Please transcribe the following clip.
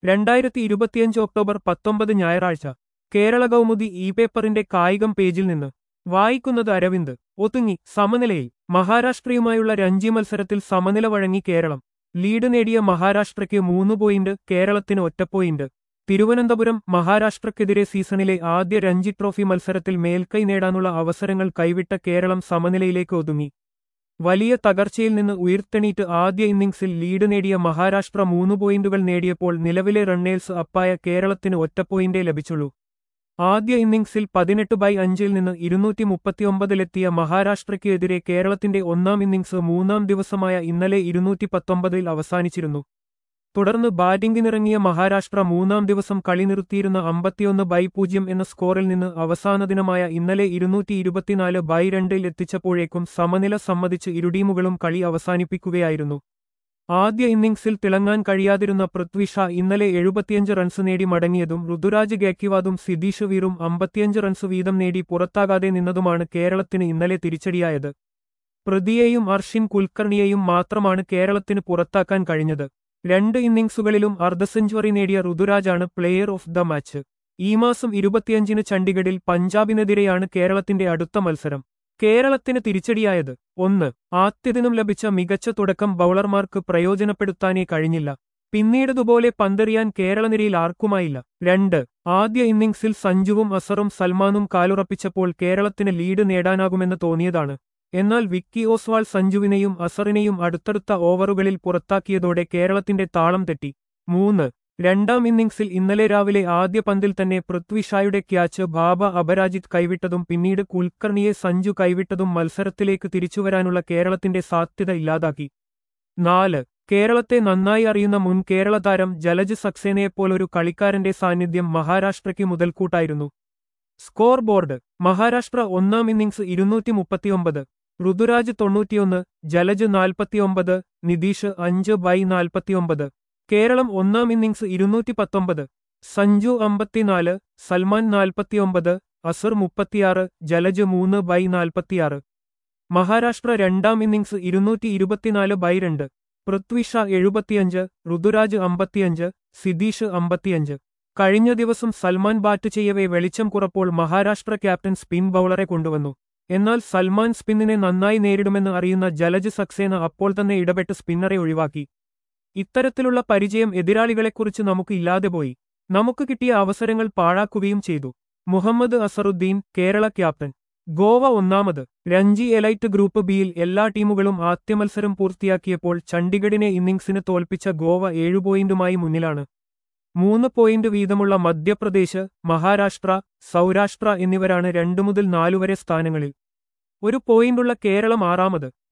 രണ്ടായിരത്തി ഇരുപത്തിയഞ്ച് ഒക്ടോബർ പത്തൊമ്പത് ഞായറാഴ്ച കേരള കൗമുദി ഇ പേപ്പറിന്റെ കായികം പേജിൽ നിന്ന് വായിക്കുന്നത് അരവിന്ദ് ഒതുങ്ങി സമനിലയിൽ മഹാരാഷ്ട്രയുമായുള്ള രഞ്ജി മത്സരത്തിൽ സമനില വഴങ്ങി കേരളം ലീഡ് നേടിയ മഹാരാഷ്ട്രയ്ക്ക് മൂന്ന് പോയിന്റ് കേരളത്തിന് ഒറ്റ പോയിന്റ് തിരുവനന്തപുരം മഹാരാഷ്ട്രക്കെതിരെ സീസണിലെ ആദ്യ രഞ്ജി ട്രോഫി മത്സരത്തിൽ മേൽക്കൈ നേടാനുള്ള അവസരങ്ങൾ കൈവിട്ട കേരളം സമനിലയിലേക്ക് ഒതുങ്ങി വലിയ തകർച്ചയിൽ നിന്ന് ഉയർത്തെണീറ്റ് ആദ്യ ഇന്നിംഗ്സിൽ ലീഡ് നേടിയ മഹാരാഷ്ട്ര മൂന്ന് പോയിന്റുകൾ നേടിയപ്പോൾ നിലവിലെ റണ്ണേഴ്സ് അപ്പായ കേരളത്തിന് ഒറ്റ പോയിന്റേ ലഭിച്ചുള്ളൂ ആദ്യ ഇന്നിംഗ്സിൽ പതിനെട്ട് ബൈ അഞ്ചിൽ നിന്ന് ഇരുന്നൂറ്റി മുപ്പത്തിയൊമ്പതിലെത്തിയ മഹാരാഷ്ട്രയ്ക്ക് എതിരെ കേരളത്തിന്റെ ഒന്നാം ഇന്നിംഗ്സ് മൂന്നാം ദിവസമായ ഇന്നലെ ഇരുന്നൂറ്റി പത്തൊമ്പതിൽ അവസാനിച്ചിരുന്നു തുടർന്ന് ബാറ്റിംഗിനിറങ്ങിയ മഹാരാഷ്ട്ര മൂന്നാം ദിവസം കളി നിർത്തിയിരുന്ന അമ്പത്തിയൊന്ന് ബൈ പൂജ്യം എന്ന സ്കോറിൽ നിന്ന് അവസാന ദിനമായ ഇന്നലെ ഇരുന്നൂറ്റി ഇരുപത്തിനാല് ബൈ രണ്ടിൽ എത്തിച്ചപ്പോഴേക്കും സമനില സമ്മതിച്ച് ഇരുടീമുകളും കളി അവസാനിപ്പിക്കുകയായിരുന്നു ആദ്യ ഇന്നിംഗ്സിൽ തിളങ്ങാൻ കഴിയാതിരുന്ന പൃഥ്വി ഷാ ഇന്നലെ എഴുപത്തിയഞ്ച് റൺസ് നേടി മടങ്ങിയതും ഋതുരാജ് ഗേക്കിവാദും സിദീഷ് വീറും അമ്പത്തിയഞ്ച് റൺസ് വീതം നേടി പുറത്താകാതെ നിന്നതുമാണ് കേരളത്തിന് ഇന്നലെ തിരിച്ചടിയായത് പ്രതിയെയും അർഷിൻ കുൽക്കർണിയെയും മാത്രമാണ് കേരളത്തിന് പുറത്താക്കാൻ കഴിഞ്ഞത് രണ്ട് ഇന്നിംഗ്സുകളിലും അർദ്ധ സെഞ്ചുറി നേടിയ ഋതുരാജാണ് പ്ലെയർ ഓഫ് ദ മാച്ച് ഈ മാസം ഇരുപത്തിയഞ്ചിന് ചണ്ഡിഗഡിൽ പഞ്ചാബിനെതിരെയാണ് കേരളത്തിന്റെ അടുത്ത മത്സരം കേരളത്തിന് തിരിച്ചടിയായത് ഒന്ന് ആദ്യദിനം ലഭിച്ച മികച്ച തുടക്കം ബൌളർമാർക്ക് പ്രയോജനപ്പെടുത്താനേ കഴിഞ്ഞില്ല പിന്നീടതുപോലെ പന്തെറിയാൻ കേരളനിരയിൽ ആർക്കുമായില്ല രണ്ട് ആദ്യ ഇന്നിംഗ്സിൽ സഞ്ജുവും അസറും സൽമാനും കാലുറപ്പിച്ചപ്പോൾ കേരളത്തിന് ലീഡ് നേടാനാകുമെന്ന് തോന്നിയതാണ് എന്നാൽ വിക്കി ഓസ്വാൾ സഞ്ജുവിനെയും അസറിനെയും അടുത്തടുത്ത ഓവറുകളിൽ പുറത്താക്കിയതോടെ കേരളത്തിന്റെ താളം തെറ്റി മൂന്ന് രണ്ടാം ഇന്നിംഗ്സിൽ ഇന്നലെ രാവിലെ ആദ്യ പന്തിൽ തന്നെ പൃഥ്വി ഷായുടെ ക്യാച്ച് ബാബ അപരാജിത് കൈവിട്ടതും പിന്നീട് കുൽക്കർണിയെ സഞ്ജു കൈവിട്ടതും മത്സരത്തിലേക്ക് തിരിച്ചുവരാനുള്ള കേരളത്തിന്റെ സാധ്യത ഇല്ലാതാക്കി നാല് കേരളത്തെ നന്നായി അറിയുന്ന മുൻ കേരള താരം ജലജ് സക്സേനയെപ്പോലൊരു കളിക്കാരന്റെ സാന്നിധ്യം മഹാരാഷ്ട്രയ്ക്ക് മുതൽക്കൂട്ടായിരുന്നു സ്കോർ ബോർഡ് മഹാരാഷ്ട്ര ഒന്നാം ഇന്നിംഗ്സ് ഇരുന്നൂറ്റി മുപ്പത്തിയൊമ്പത് ഋതുരാജ് തൊണ്ണൂറ്റിയൊന്ന് ജലജ് നാൽപ്പത്തിയൊമ്പത് നിതീഷ് അഞ്ച് ബൈ നാൽപ്പത്തിയൊമ്പത് കേരളം ഒന്നാം ഇന്നിംഗ്സ് ഇരുന്നൂറ്റി പത്തൊമ്പത് സഞ്ജു അമ്പത്തിനാല് സൽമാൻ നാൽപ്പത്തിയൊമ്പത് അസർ മുപ്പത്തിയാറ് ജലജ് മൂന്ന് ബൈ നാൽപ്പത്തിയാറ് മഹാരാഷ്ട്ര രണ്ടാം ഇന്നിംഗ്സ് ഇരുന്നൂറ്റി ഇരുപത്തിനാല് ബൈ രണ്ട് പൃഥ്വി ഷാ എഴുപത്തിയഞ്ച് ഋതുരാജ് അമ്പത്തിയഞ്ച് സിദീഷ് അമ്പത്തിയഞ്ച് കഴിഞ്ഞ ദിവസം സൽമാൻ ബാറ്റ് ചെയ്യവേ വെളിച്ചം കുറപ്പോൾ മഹാരാഷ്ട്ര ക്യാപ്റ്റൻ സ്പിൻ ബൌളറെ കൊണ്ടുവന്നു എന്നാൽ സൽമാൻ സ്പിന്നിനെ നന്നായി നേരിടുമെന്ന് അറിയുന്ന ജലജ് സക്സേന അപ്പോൾ തന്നെ ഇടപെട്ട് സ്പിന്നറെ ഒഴിവാക്കി ഇത്തരത്തിലുള്ള പരിചയം എതിരാളികളെക്കുറിച്ച് നമുക്ക് ഇല്ലാതെ പോയി നമുക്ക് കിട്ടിയ അവസരങ്ങൾ പാഴാക്കുകയും ചെയ്തു മുഹമ്മദ് അസറുദ്ദീൻ കേരള ക്യാപ്റ്റൻ ഗോവ ഒന്നാമത് രഞ്ജി എലൈറ്റ് ഗ്രൂപ്പ് ബിയിൽ എല്ലാ ടീമുകളും ആദ്യ മത്സരം പൂർത്തിയാക്കിയപ്പോൾ ചണ്ഡിഗഡിനെ ഇന്നിംഗ്സിന് തോൽപ്പിച്ച ഗോവ ഏഴു പോയിന്റുമായി മുന്നിലാണ് മൂന്ന് പോയിന്റ് വീതമുള്ള മധ്യപ്രദേശ് മഹാരാഷ്ട്ര സൗരാഷ്ട്ര എന്നിവരാണ് രണ്ടു മുതൽ നാലുവരെ സ്ഥാനങ്ങളിൽ ഒരു പോയിന്റുള്ള കേരളം ആറാമത്